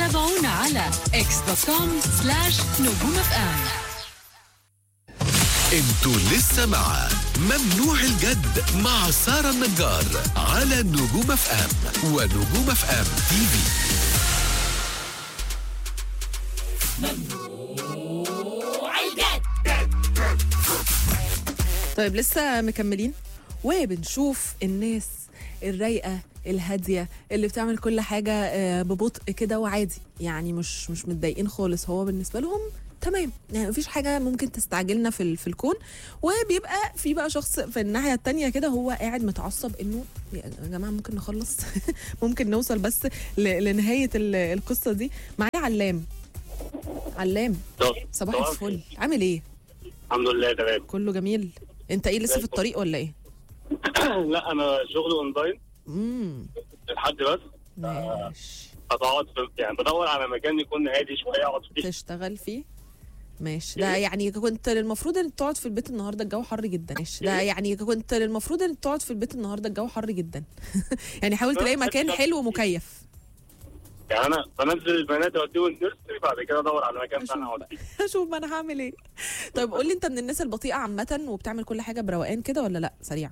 تابعونا على اكس دوت كوم سلاش نجوم اف ام انتوا لسه مع ممنوع الجد مع سارة النجار على نجوم اف ام ونجوم اف ام تي في طيب لسه مكملين وبنشوف الناس الرايقه الهاديه اللي بتعمل كل حاجه آه، ببطء كده وعادي يعني مش مش متضايقين خالص هو بالنسبه لهم تمام يعني مفيش حاجه ممكن تستعجلنا في ال- في الكون وبيبقى في بقى شخص في الناحيه التانية كده هو قاعد متعصب انه يا جماعه ممكن نخلص ممكن نوصل بس ل- لنهايه ال- القصه دي معايا علام علام صباح الفل عامل ايه الحمد لله تمام كله جميل انت ايه لسه في الطريق ولا ايه لا انا شغل اونلاين امم لحد بس ماشي هتقعد في يعني بدور على مكان يكون هادي شويه اقعد فيه تشتغل فيه ماشي ده يعني كنت المفروض ان تقعد في البيت النهارده الجو حر جدا ماشي ده يعني كنت المفروض ان تقعد في البيت النهارده الجو حر جدا يعني حاول تلاقي مكان حلو ومكيف يعني انا بنزل البنات اوديهم النيرسري بعد كده ادور على مكان ثاني اقعد فيه اشوف ما انا هعمل ايه طيب قول لي انت من الناس البطيئه عامه وبتعمل كل حاجه بروقان كده ولا لا سريع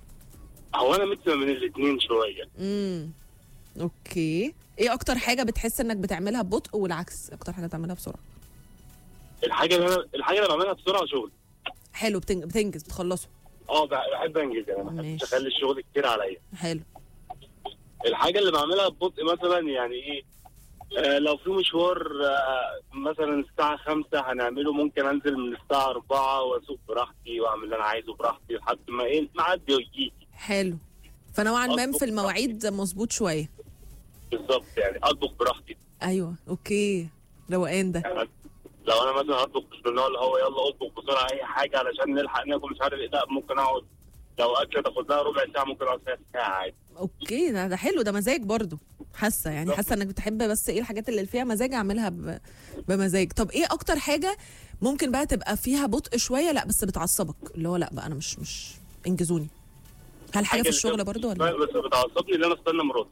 هو انا ميكس من الاثنين شويه امم اوكي ايه اكتر حاجه بتحس انك بتعملها ببطء والعكس اكتر حاجه تعملها بسرعه الحاجه اللي انا الحاجه اللي بعملها بسرعه شغل حلو بتنج... بتنجز بتخلصه اه بحب انجز يعني ما ماشي. بحبش اخلي الشغل كتير عليا حلو الحاجه اللي بعملها ببطء مثلا يعني ايه آه لو في مشوار آه مثلا الساعة خمسة هنعمله ممكن انزل من الساعة أربعة واسوق براحتي واعمل اللي انا عايزه براحتي لحد ما ايه معدي ويجي حلو فنوعا ما أطبخ في المواعيد مظبوط شويه بالظبط يعني اطبخ براحتي ايوه اوكي روقان ده يعني لو انا مثلا هطبخ مش من النوع اللي هو يلا اطبخ بسرعه اي حاجه علشان نلحق ناكل مش عارف ايه لا ممكن اقعد لو اكله تاخد لها ربع ساعه ممكن اقعد فيها ساعه عادي اوكي ده, ده حلو ده مزاج برضو حاسه يعني حاسه انك بتحب بس ايه الحاجات اللي فيها مزاج اعملها ب... بمزاج طب ايه اكتر حاجه ممكن بقى تبقى فيها بطء شويه لا بس بتعصبك اللي هو لا بقى انا مش مش انجزوني هل حاجه في اللي الشغل فيها برضو ولا بس بتعصبني ان انا استنى مراتي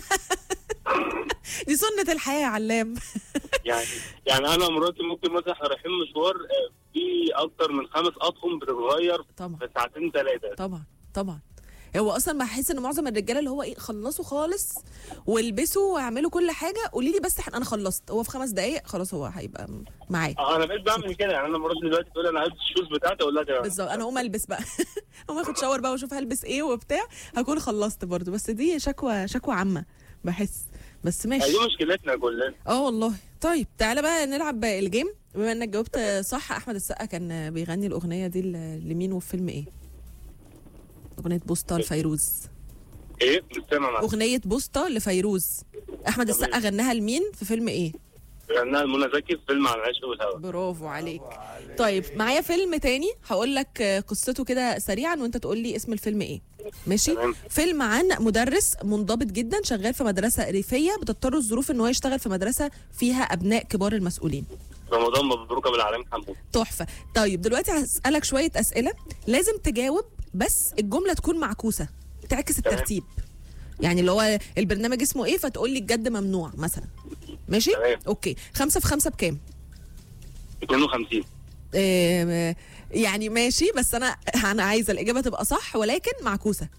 دي سنه الحياه يا علام يعني يعني انا ومراتي ممكن مثلا احنا رايحين مشوار آه، في اكتر من خمس اطقم بتتغير طبعا في ساعتين ثلاثه طبعا طبعا هو اصلا بحس ان معظم الرجاله اللي هو ايه خلصوا خالص والبسوا واعملوا كل حاجه قولي لي بس انا خلصت هو في خمس دقائق خلاص هو هيبقى معايا انا بقيت بعمل كده يعني انا مراتي دلوقتي تقول لي انا هلبس الشوز بتاعتي اقول لها تمام بالظبط انا اقوم البس بقى اقوم اخد شاور بقى واشوف هلبس ايه وبتاع هكون خلصت برضو بس دي شكوى شكوى عامه بحس بس هي ماشي دي مشكلتنا كلنا اه والله طيب تعالى بقى نلعب بقى الجيم بما انك جاوبت صح احمد السقا كان بيغني الاغنيه دي ل- لمين وفي فيلم ايه اغنيه بوسطه لفيروز ايه مش سامع معاك اغنيه بوسطه لفيروز احمد تمام. السقا غناها لمين في فيلم ايه غناها المنى زكي في فيلم عن العشق والهوى برافو عليك طيب معايا فيلم تاني هقول لك آه، قصته كده سريعا وانت تقول لي اسم الفيلم ايه ماشي تمام. فيلم عن مدرس منضبط جدا شغال في مدرسه ريفيه بتضطر الظروف ان هو يشتغل في مدرسه فيها ابناء كبار المسؤولين رمضان مبروك ابو العالمين حمود تحفه طيب دلوقتي هسالك شويه اسئله لازم تجاوب بس الجمله تكون معكوسه تعكس الترتيب يعني اللي هو البرنامج اسمه ايه فتقول لي الجد ممنوع مثلا ماشي تمام. اوكي خمسة في خمسة بكام 52 آه، يعني ماشي بس انا انا عايزه الاجابه تبقى صح ولكن معكوسه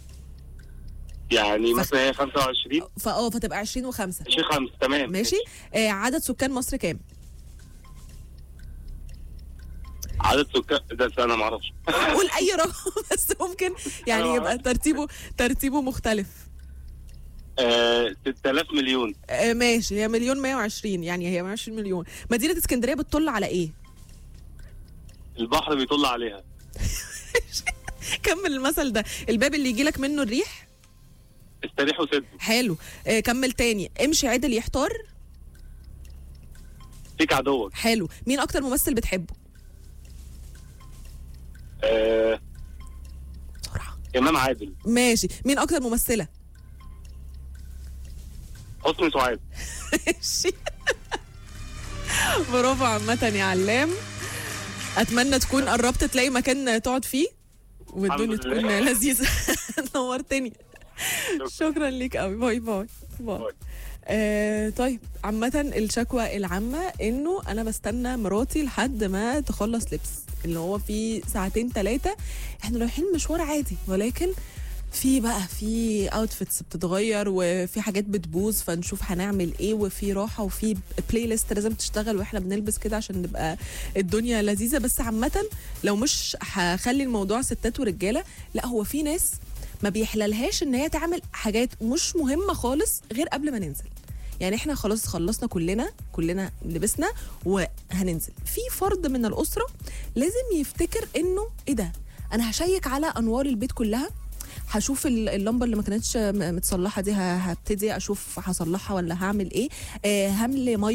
يعني ف- مثلا هي 25 فاه فتبقى 20 و5 20 5 تمام ماشي آه عدد سكان مصر كام عدد سكان ده انا ما اعرفش قول اي رقم بس ممكن يعني أنا يبقى ترتيبه ترتيبه مختلف آه 6000 مليون آه ماشي هي مليون 120 يعني هي 120 مليون مدينه اسكندريه بتطل على ايه البحر بيطل عليها كمل المثل ده الباب اللي يجي لك منه الريح استريح وسد حلو آه كمل تاني امشي عدل يحتار فيك عدوك حلو مين اكتر ممثل بتحبه آه بسرعه امام عادل ماشي مين اكتر ممثله حسني سعاد ماشي برافو عامة يا علام اتمنى تكون قربت تلاقي مكان تقعد فيه والدنيا الحمد لله. تكون لذيذة نورتني شكرا ليك قوي باي باي باي باي. آه طيب عامة الشكوى العامة انه انا بستنى مراتي لحد ما تخلص لبس اللي هو في ساعتين ثلاثة احنا رايحين مشوار عادي ولكن في بقى في اوتفيتس بتتغير وفي حاجات بتبوظ فنشوف هنعمل ايه وفي راحه وفي بلاي ليست لازم تشتغل واحنا بنلبس كده عشان نبقى الدنيا لذيذه بس عامه لو مش هخلي الموضوع ستات ورجاله لا هو في ناس ما بيحللهاش ان هي تعمل حاجات مش مهمه خالص غير قبل ما ننزل يعني احنا خلاص خلصنا كلنا كلنا لبسنا وهننزل في فرد من الاسره لازم يفتكر انه ايه ده انا هشيك على انوار البيت كلها هشوف ال- اللمبه اللي ما كانتش م- متصلحه دي ه- هبتدي اشوف هصلحها ولا هعمل ايه آه هملي ميه